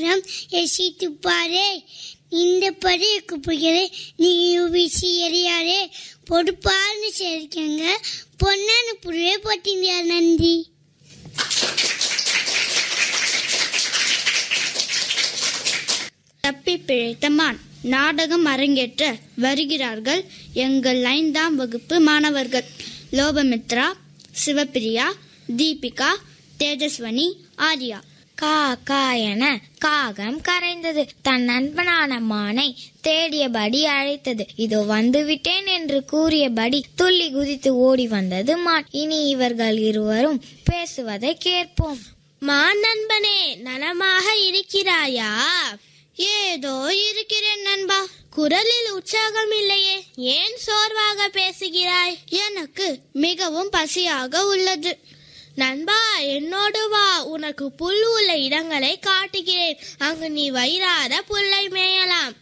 தினம் எசித்து பாரே இந்த படைய குப்பைகளை நீ வீசி எறியாரே பொடுப்பார்னு சேர்க்கங்க பொன்னான புழுவே போட்டீங்க நன்றி தப்பி பிழைத்த மான் நாடகம் அரங்கேற்ற வருகிறார்கள் எங்கள் ஐந்தாம் வகுப்பு மாணவர்கள் லோபமித்ரா சிவபிரியா தீபிகா தேஜஸ்வனி ஆர்யா கா கா என காகம் கரைந்தது தன் நண்பனான மானை தேடியபடி அழைத்தது இதோ வந்துவிட்டேன் என்று கூறியபடி துள்ளி குதித்து ஓடி வந்தது மான் இனி இவர்கள் இருவரும் பேசுவதை கேட்போம் மான் நண்பனே நலமாக இருக்கிறாயா ஏதோ இருக்கிறேன் நண்பா குரலில் உற்சாகம் இல்லையே ஏன் சோர்வாக பேசுகிறாய் எனக்கு மிகவும் பசியாக உள்ளது நண்பா என்னோடு வா உனக்கு புல் உள்ள இடங்களை காட்டுகிறேன் அங்கு நீ வயிறாத புல்லை மேயலாம்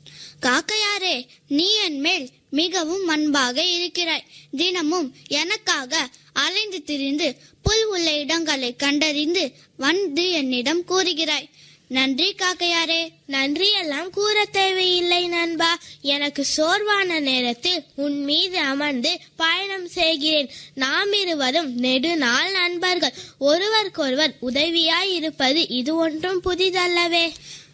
காக்கையாரே நீ என் மேல் மிகவும் அன்பாக இருக்கிறாய் தினமும் எனக்காக அலைந்து திரிந்து புல் உள்ள இடங்களை கண்டறிந்து வந்து என்னிடம் கூறுகிறாய் நன்றி காக்கையாரே நன்றி எல்லாம் கூற தேவையில்லை நண்பா எனக்கு சோர்வான நேரத்தில் உன் மீது அமர்ந்து பயணம் செய்கிறேன் நாம் இருவரும் நெடுநாள் நண்பர்கள் ஒருவருக்கொருவர் உதவியாய் இருப்பது இது ஒன்றும் புதிதல்லவே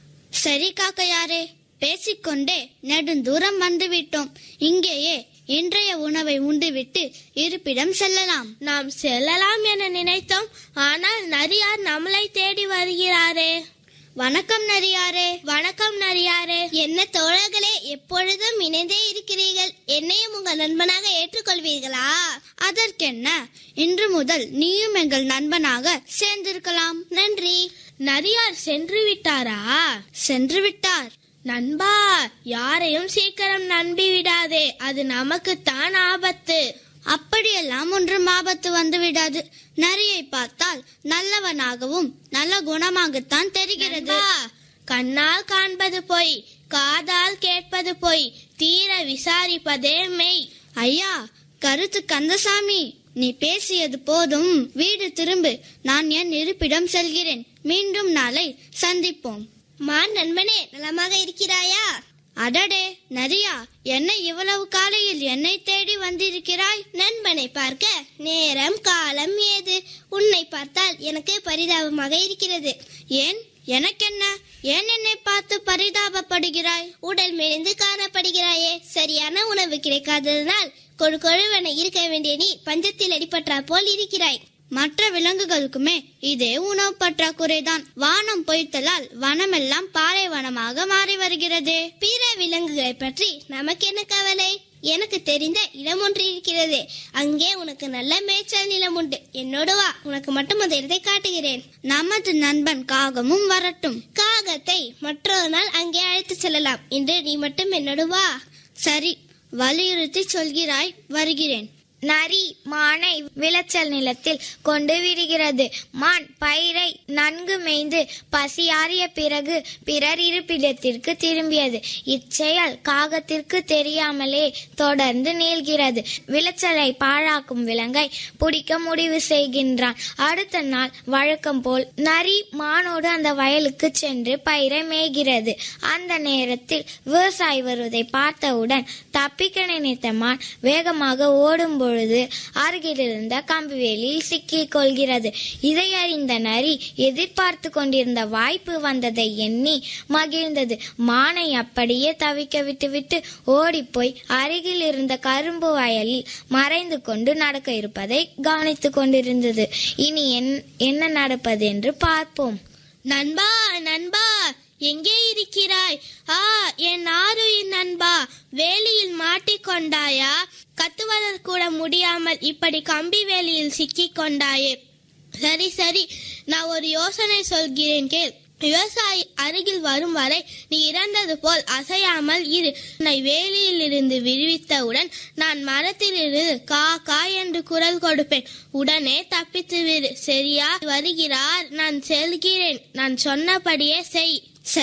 சரி காக்கையாரே பேசிக்கொண்டே நெடுந்தூரம் வந்துவிட்டோம் இங்கேயே இன்றைய உணவை உண்டுவிட்டு இருப்பிடம் செல்லலாம் நாம் செல்லலாம் என நினைத்தோம் ஆனால் நரியார் நம்மளை தேடி வருகிறாரே வணக்கம் நரியாரே வணக்கம் நரியாரே என்ன தோழர்களே எப்பொழுதும் இணைந்தே இருக்கிறீர்கள் என்னையும் உங்கள் நண்பனாக ஏற்றுக்கொள்வீர்களா அதற்கென்ன இன்று முதல் நீயும் எங்கள் நண்பனாக சேர்ந்திருக்கலாம் நன்றி நரியார் சென்று விட்டாரா சென்று விட்டார் நண்பா யாரையும் சீக்கிரம் நம்பி விடாதே அது நமக்குத்தான் ஆபத்து அப்படியெல்லாம் ஒன்றும் ஆபத்து வந்து விடாது நரியை பார்த்தால் நல்லவனாகவும் நல்ல குணமாகத்தான் தெரிகிறது நண்பா, கண்ணால் காண்பது பொய் காதால் கேட்பது பொய் தீர விசாரிப்பதே மெய் ஐயா கருத்து கந்தசாமி நீ பேசியது போதும் வீடு திரும்பு நான் என் இருப்பிடம் செல்கிறேன் மீண்டும் நாளை சந்திப்போம் மான் நண்பனே நலமாக இருக்கிறாயா அடடே நரியா என்ன இவ்வளவு காலையில் என்னை தேடி வந்திருக்கிறாய் நண்பனை பார்க்க நேரம் காலம் ஏது உன்னை பார்த்தால் எனக்கு பரிதாபமாக இருக்கிறது ஏன் எனக்கென்ன ஏன் என்னை பார்த்து பரிதாபப்படுகிறாய் உடல் மெலிந்து காணப்படுகிறாயே சரியான உணவு கிடைக்காததனால் கொழு கொழுவென இருக்க வேண்டிய நீ பஞ்சத்தில் அடிபட்டா போல் இருக்கிறாய் மற்ற விலங்குகளுக்குமே இதே உணவு பற்றாக்குறைதான் வானம் பொய்த்தலால் வனமெல்லாம் பாலைவனமாக மாறி வருகிறதே பிற விலங்குகளை பற்றி நமக்கு என்ன கவலை எனக்கு தெரிந்த இடம் ஒன்று இருக்கிறது அங்கே உனக்கு நல்ல மேய்ச்சல் நிலம் உண்டு என்னோடு வா உனக்கு மட்டும் அந்த இடத்தை காட்டுகிறேன் நமது நண்பன் காகமும் வரட்டும் காகத்தை மற்றொரு நாள் அங்கே அழைத்து செல்லலாம் இன்று நீ மட்டும் என்னோடு வா சரி வலியுறுத்தி சொல்கிறாய் வருகிறேன் நரி மானை விளைச்சல் நிலத்தில் கொண்டு விடுகிறது மான் பயிரை நன்கு மேய்ந்து பசியாறிய பிறகு பிறர் இருப்பிடத்திற்கு திரும்பியது இச்செயல் காகத்திற்கு தெரியாமலே தொடர்ந்து நீள்கிறது விளைச்சலை பாழாக்கும் விலங்கை பிடிக்க முடிவு செய்கின்றான் அடுத்த நாள் வழக்கம் போல் நரி மானோடு அந்த வயலுக்கு சென்று பயிரை மேய்கிறது அந்த நேரத்தில் விவசாயி வருவதை பார்த்தவுடன் தப்பிக்க நினைத்த மான் வேகமாக ஓடும் பொழுது அருகில் இருந்த கம்பிவேலியில் சிக்கிக் கொள்கிறது இதை அறிந்த நரி எதிர்பார்த்து கொண்டிருந்த வாய்ப்பு வந்ததை எண்ணி மகிழ்ந்தது மானை அப்படியே தவிக்க விட்டுவிட்டு ஓடிப்போய் அருகில் இருந்த கரும்பு வயலில் மறைந்து கொண்டு நடக்க இருப்பதை கவனித்துக் கொண்டிருந்தது இனி என்- என்ன நடப்பது என்று பார்ப்போம் நண்பா நண்பா எங்கே இருக்கிறாய் ஆ என் ஆருயிர் நண்பா வேலியில் மாட்டிக்கொண்டாயா கத்துவதற்கு கூட முடியாமல் இப்படி கம்பி வேலியில் சிக்கிக் கொண்டாயே சரி சரி நான் ஒரு யோசனை சொல்கிறேன் கேள் விவசாயி அருகில் வரும் வரை நீ இறந்தது போல் அசையாமல் இரு உன்னை வேலியில் இருந்து விடுவித்தவுடன் நான் மரத்திலிருந்து கா கா என்று குரல் கொடுப்பேன் உடனே தப்பித்து விடு சரியா வருகிறார் நான் செல்கிறேன் நான் சொன்னபடியே செய்